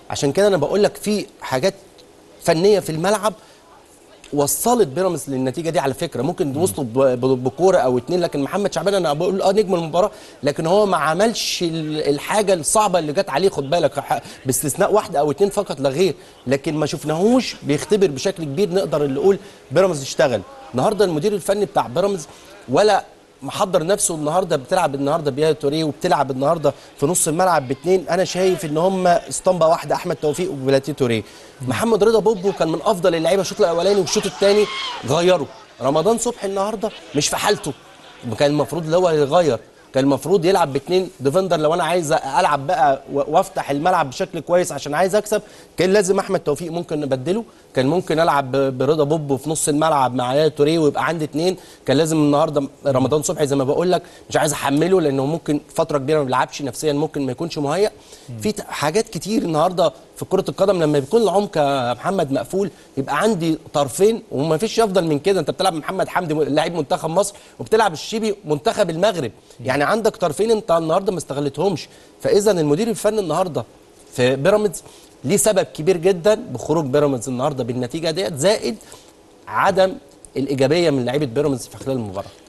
عشان كده انا بقول لك في حاجات فنيه في الملعب وصلت بيراميدز للنتيجه دي على فكره ممكن وصلوا ب- ب- بكوره او اتنين لكن محمد شعبان انا بقول اه نجم المباراه لكن هو ما عملش ال- الحاجه الصعبه اللي جت عليه خد بالك ح- باستثناء واحده او اتنين فقط لا غير لكن ما شفناهوش بيختبر بشكل كبير نقدر اللي نقول بيراميدز اشتغل النهارده المدير الفني بتاع بيراميدز ولا محضر نفسه النهارده بتلعب النهارده بيا توريه وبتلعب النهارده في نص الملعب باثنين انا شايف ان هم اسطمبه واحده احمد توفيق وبلاتي توريه محمد رضا بوبو كان من افضل اللعيبه الشوط الاولاني والشوط الثاني غيره رمضان صبحي النهارده مش في حالته كان المفروض اللي هو يغير كان المفروض يلعب باثنين ديفندر لو انا عايز العب بقى و- وافتح الملعب بشكل كويس عشان عايز اكسب كان لازم احمد توفيق ممكن نبدله كان ممكن العب ب- برضا بوبو في نص الملعب مع يا توريه ويبقى عندي اثنين كان لازم النهارده رمضان صبحي زي ما بقول لك مش عايز احمله لانه ممكن فتره كبيره ما بيلعبش نفسيا ممكن ما يكونش مهيأ في ت- حاجات كتير النهارده في كره القدم لما بيكون العمق يا محمد مقفول يبقى عندي طرفين وما فيش افضل من كده انت بتلعب محمد حمدي لاعب منتخب مصر وبتلعب الشيبي منتخب المغرب يعني عندك طرفين انت النهارده ما استغلتهمش فاذا المدير الفني النهارده في بيراميدز ليه سبب كبير جدا بخروج بيراميدز النهارده بالنتيجه ديت زائد عدم الايجابيه من لعيبه بيراميدز في خلال المباراه